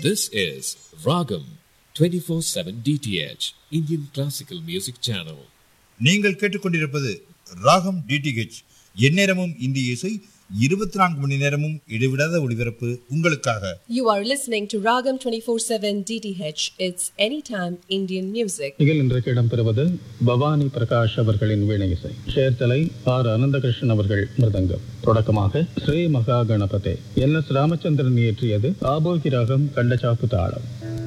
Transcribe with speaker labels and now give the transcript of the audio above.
Speaker 1: This is Ragam 24/7 DTH Indian Classical Music Channel.
Speaker 2: நீங்கள் கேட்டுக்கொண்டிருப்பது ராகம் டிடிஹெச் எந்நேரமும் இந்திய இசை இருபத்தி நான்கு மணி நேரமும் இடைவிடாத ஒளிபரப்பு உங்களுக்காக
Speaker 3: You are listening to Ragam 24/7 DTH. It's anytime Indian music.
Speaker 4: நிகழ் இன்றைக்கு இடம்பெறுவது பவானி பிரகாஷ் அவர்களின் வீணை இசை சேர்த்தலை ஆர் அனந்தகிருஷ்ணன் அவர்கள் மிருதங்கம் தொடக்கமாக ஸ்ரீ மகா கணபதே என் எஸ் ராமச்சந்திரன் இயற்றியது ஆபோகி ராகம் கண்டச்சாப்பு தாளம்